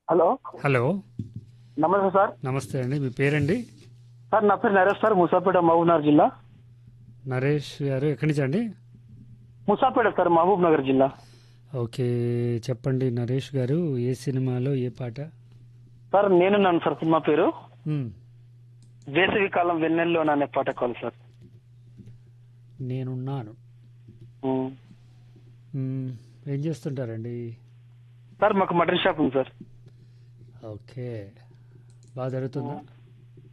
Hello hello నమస్తే sir నమస్తే అండి మీ పేరండి సార్ నా పేరు నరేష్ సార్ ముసాపేట మహబూబ్ జిల్లా నరేష్ గారు ఎక్కడి నుంచి అండి ముసాపేట సార్ మహబూబ్ నగర్ జిల్లా ఓకే చెప్పండి నరేష్ గారు ఏ సినిమాలో ఏ పాట సార్ నేనున్నాను సార్ సినిమా పేరు మ్, వేసవి కాలం వెన్నెల్లో అనే పాట కావాలి సార్ నేనున్నాను ఉమ్. మ్, ఏం చేస్తుంటారండి సార్ మాకు మటన్ షాప్ ఉంది సార్ ఓకే బాగా జరుగుతుందా